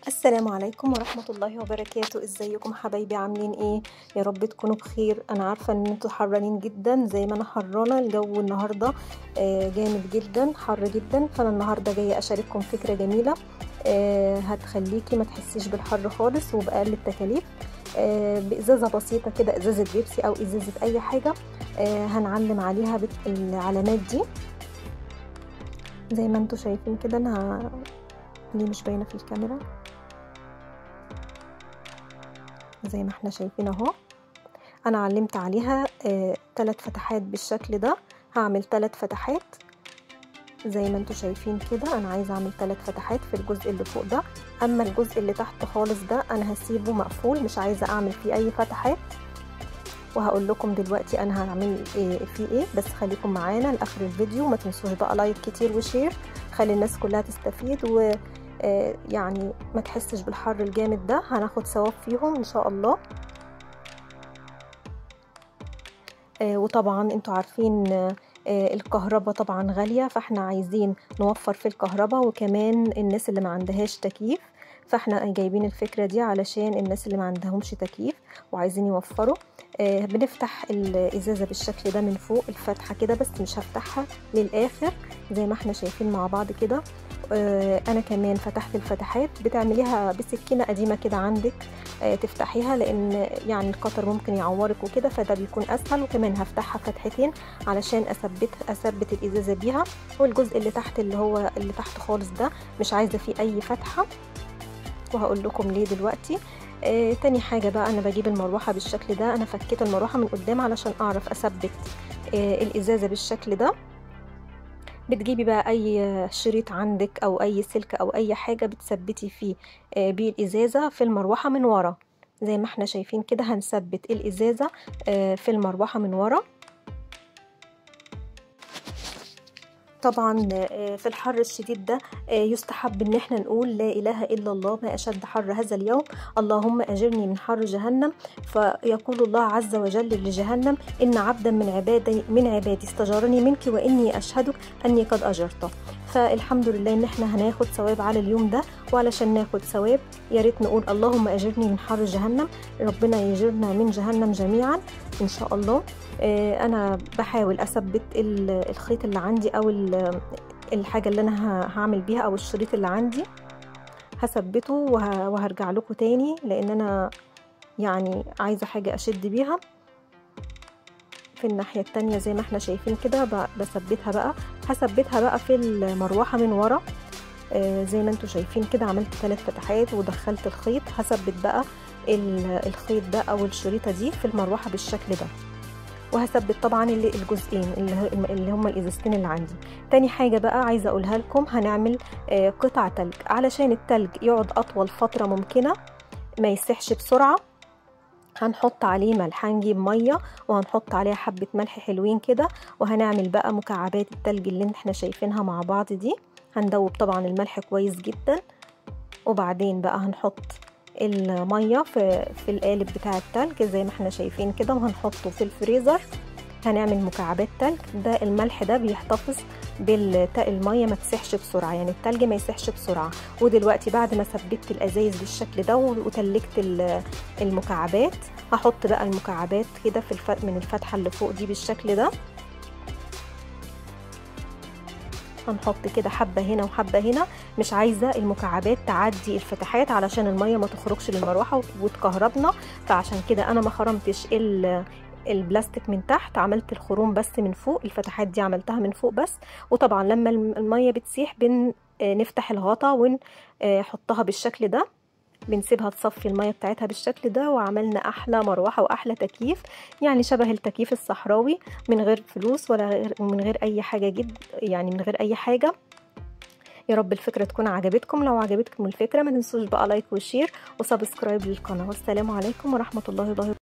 السلام عليكم ورحمة الله وبركاته ازيكم حبايبي عاملين ايه يا رب تكونوا بخير انا عارفة ان انتوا حرانين جدا زي ما انا حرانة الجو النهاردة آه جامد جدا حر جدا فانا النهاردة جاية اشارككم فكرة جميلة آه هتخليكي ما تحسيش بالحر خالص وبأقل التكاليف آه بإزازة بسيطة كده إزازة بيبسي أو إزازة أي حاجة هنعلم عليها العلامات دي زي ما انتوا شايفين كده انا ليه مش باينه في الكاميرا زي ما احنا شايفين اهو انا علمت عليها آه ثلاث فتحات بالشكل ده هعمل ثلاث فتحات زي ما انتوا شايفين كده انا عايزه اعمل ثلاث فتحات في الجزء اللي فوق ده اما الجزء اللي تحت خالص ده انا هسيبه مقفول مش عايزه اعمل فيه اي فتحات وهقول لكم دلوقتي انا هعمل إيه فيه ايه بس خليكم معانا لاخر الفيديو ما تنسوش بقى لايك كتير وشير خلي الناس كلها تستفيد و يعني ما تحسش بالحر الجامد ده هناخد ثواب فيهم ان شاء الله وطبعا انتوا عارفين الكهرباء طبعا غالية فاحنا عايزين نوفر في الكهرباء وكمان الناس اللي ما عندهاش تكييف فاحنا جايبين الفكرة دي علشان الناس اللي ما عندهمش تكييف وعايزين يوفروا آه بنفتح الازازة بالشكل ده من فوق الفتحة كده بس مش هفتحها للاخر زي ما احنا شايفين مع بعض كده آه انا كمان فتحت الفتحات بتعمليها بسكينة قديمة كده عندك آه تفتحيها لان يعني القطر ممكن يعورك وكده فده بيكون اسهل وكمان هفتحها فتحتين علشان اثبت اثبت الازازة بيها والجزء اللي تحت اللي هو اللي تحت خالص ده مش عايزة فيه اي فتحة وهقول لكم ليه دلوقتي آه تاني حاجة بقى أنا بجيب المروحة بالشكل ده أنا فكيت المروحة من قدام علشان أعرف أثبت آه الإزازة بالشكل ده بتجيبي بقى أي شريط عندك أو أي سلك أو أي حاجة بتثبتي فيه آه بيه الإزازة في المروحة من ورا زي ما احنا شايفين كده هنثبت الإزازة آه في المروحة من ورا طبعا في الحر الشديد ده يستحب ان احنا نقول لا اله الا الله ما اشد حر هذا اليوم اللهم اجرني من حر جهنم فيقول الله عز وجل لجهنم ان عبدا من عبادي من عبادي استجارني منك واني اشهدك اني قد اجرته فالحمد لله ان احنا هناخد ثواب على اليوم ده وعلشان ناخد ثواب يا ريت نقول اللهم اجرني من حر جهنم ربنا يجرنا من جهنم جميعا ان شاء الله انا بحاول اثبت الخيط اللي عندي او الحاجه اللي انا هعمل بيها او الشريط اللي عندي هثبته وهرجع لكم تاني لان انا يعني عايزه حاجه اشد بيها في الناحيه التانية زي ما احنا شايفين كده بثبتها بقى هثبتها بقى في المروحه من ورا زي ما انتوا شايفين كده عملت ثلاث فتحات ودخلت الخيط هثبت بقى الخيط ده او الشريطه دي في المروحه بالشكل ده وهثبت طبعا الجزئين اللي هم الازازتين اللي عندي تاني حاجه بقى عايزه اقولها لكم هنعمل قطع تلج علشان التلج يقعد اطول فتره ممكنه ما يسحش بسرعه هنحط عليه ملح هنجيب ميه وهنحط عليها حبه ملح حلوين كده وهنعمل بقى مكعبات التلج اللي احنا شايفينها مع بعض دي هندوب طبعا الملح كويس جدا وبعدين بقى هنحط الميه في في القالب بتاع التلج زي ما احنا شايفين كده وهنحطه في الفريزر هنعمل مكعبات تلج ده الملح ده بيحتفظ بالتاء الميه ما تسحش بسرعه يعني التلج ما يسحش بسرعه ودلوقتي بعد ما ثبت الازايز بالشكل ده وتلجت المكعبات هحط بقى المكعبات كده في الف... من الفتحه اللي فوق دي بالشكل ده هنحط كده حبه هنا وحبه هنا مش عايزه المكعبات تعدي الفتحات علشان الميه ما تخرجش للمروحه وتكهربنا فعشان كده انا ما خرمتش البلاستيك من تحت عملت الخروم بس من فوق الفتحات دي عملتها من فوق بس وطبعا لما الميه بتسيح بنفتح الغطا ونحطها بالشكل ده بنسيبها تصفي الميه بتاعتها بالشكل ده وعملنا احلى مروحه واحلى تكييف يعني شبه التكييف الصحراوي من غير فلوس ولا غير ومن غير اي حاجه جد يعني من غير اي حاجه يا رب الفكره تكون عجبتكم لو عجبتكم الفكره ما تنسوش بقى لايك وشير وسبسكرايب للقناه والسلام عليكم ورحمه الله وبركاته